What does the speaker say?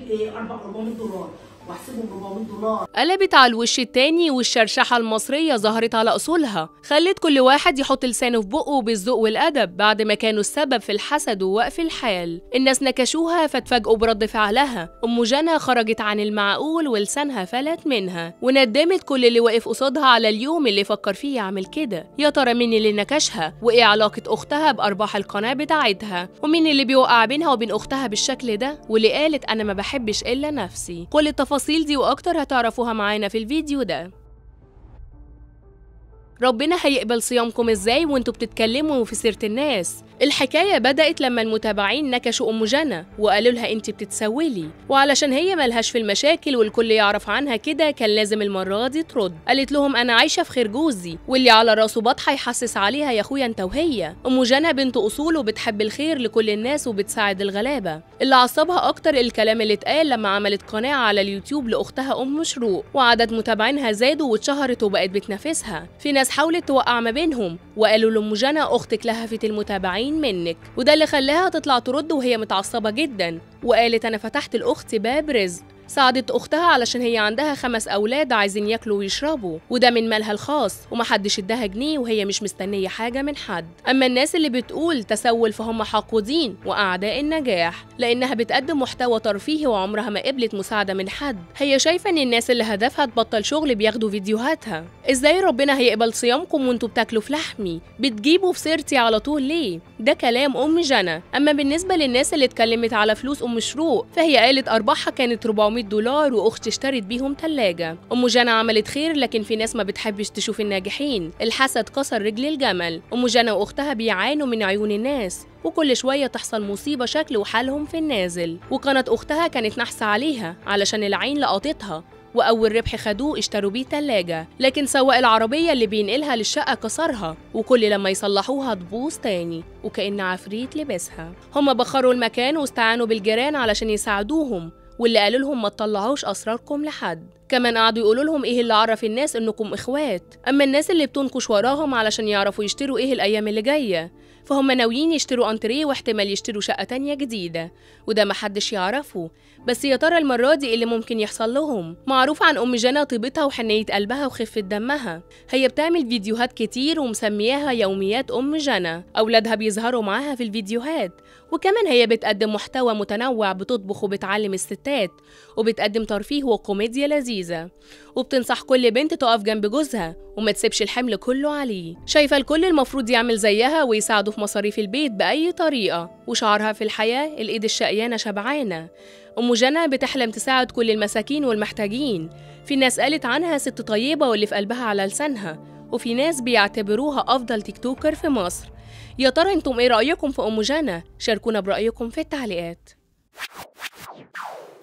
ايه 400 دولار واحسبهم 400 دولار قلبت على الوش التاني والشرشحة المصرية ظهرت على أصولها خلت كل واحد يحط لسانه في بقه بالذوق والأدب بعد ما كانوا السبب في الحسد ووقف الحال الناس نكشوها فاتفاجئوا برد فعلها أم جنى خرجت عن المعقول ولسانها فلت منها وندمت كل اللي واقف قصادها على اليوم اللي فكر فيه يعمل كده يا ترى مين اللي نكشها وإيه علاقة أختها بأرباح القناة بتاعتها ومين اللي بيوقع بينها وبين أختها بالشكل ده واللي قالت أنا ما بحبش إلا نفسي كل التفاصيل دي وأكتر هتعرفوها معانا في الفيديو ده ربنا هيقبل صيامكم ازاي وانتوا بتتكلموا في سيرة الناس الحكاية بدأت لما المتابعين نكشوا أم جنى وقالوا لها انت بتتسولي وعلشان هي ملهاش في المشاكل والكل يعرف عنها كده كان لازم المرة دي ترد قالت لهم أنا عايشة في خير جوزي واللي على راسه بطحة يحسس عليها يا أخويا انت وهي أم جنى بنت أصول وبتحب الخير لكل الناس وبتساعد الغلابة اللي عصبها أكتر الكلام اللي اتقال لما عملت قناة على اليوتيوب لأختها أم شروق وعدد متابعينها زادوا واتشهرت وبقت بتنافسها في ناس حاولت توقع ما بينهم وقالوا لأم جنى أختك لهفت المتابعين منك وده اللي خلاها تطلع ترد وهي متعصبة جدا وقالت أنا فتحت لأختي باب رزق ساعدت أختها علشان هي عندها خمس أولاد عايزين ياكلوا ويشربوا وده من مالها الخاص ومحدش اداها جنيه وهي مش مستنية حاجة من حد أما الناس اللي بتقول تسول فهم حاقودين وأعداء النجاح لأنها بتقدم محتوى ترفيهي وعمرها ما قبلت مساعدة من حد هي شايفة إن الناس اللي هدفها تبطل شغل بياخدوا فيديوهاتها إزاي ربنا هيقبل صيامكم وانتوا بتاكلوا في لحمي بتجيبوا في سيرتي على طول ليه ده كلام أم جنى أما بالنسبة للناس اللي اتكلمت على فلوس أم شروق فهي قالت أرباحها كانت 400 دولار واختي اشترت بيهم تلاجة ام جنى عملت خير لكن في ناس ما بتحبش تشوف الناجحين الحسد كسر رجل الجمل ام جنى واختها بيعانوا من عيون الناس وكل شوية تحصل مصيبة شكل وحالهم في النازل وقناة أختها كانت نحسة عليها علشان العين لقطتها وأول ربح خدوه اشتروا بيه تلاجة لكن سواق العربية اللي بينقلها للشقة كسرها وكل لما يصلحوها تبوظ تاني وكأن عفريت لبسها هما بخروا المكان واستعانوا بالجيران علشان يساعدوهم واللي قالوا لهم ما تطلعوش اسراركم لحد كمان قعدوا يقولوا لهم ايه اللي عرف الناس انكم اخوات اما الناس اللي بتنكش وراهم علشان يعرفوا يشتروا ايه الايام اللي جايه فهم ناويين يشتروا انتريه واحتمال يشتروا شقه تانية جديده وده محدش يعرفه بس يا ترى المره دي إيه اللي ممكن يحصل لهم معروف عن ام جنى طيبتها وحنيه قلبها وخفه دمها هي بتعمل فيديوهات كتير ومسمياها يوميات ام جنى اولادها بيظهروا معاها في الفيديوهات وكمان هي بتقدم محتوى متنوع بتطبخ وبتعلم الستات وبتقدم ترفيه وكوميديا لذيذة وبتنصح كل بنت تقف جنب جوزها وما تسيبش الحمل كله عليه شايفة الكل المفروض يعمل زيها ويساعده في مصاريف البيت بأي طريقة وشعارها في الحياة الإيد الشقيانة شبعانة أم جنى بتحلم تساعد كل المساكين والمحتاجين في ناس قالت عنها ست طيبة واللي في قلبها على لسانها وفي ناس بيعتبروها أفضل تيك توكر في مصر يا ترى انتم ايه رأيكم في أم جنى؟ شاركونا برأيكم في التعليقات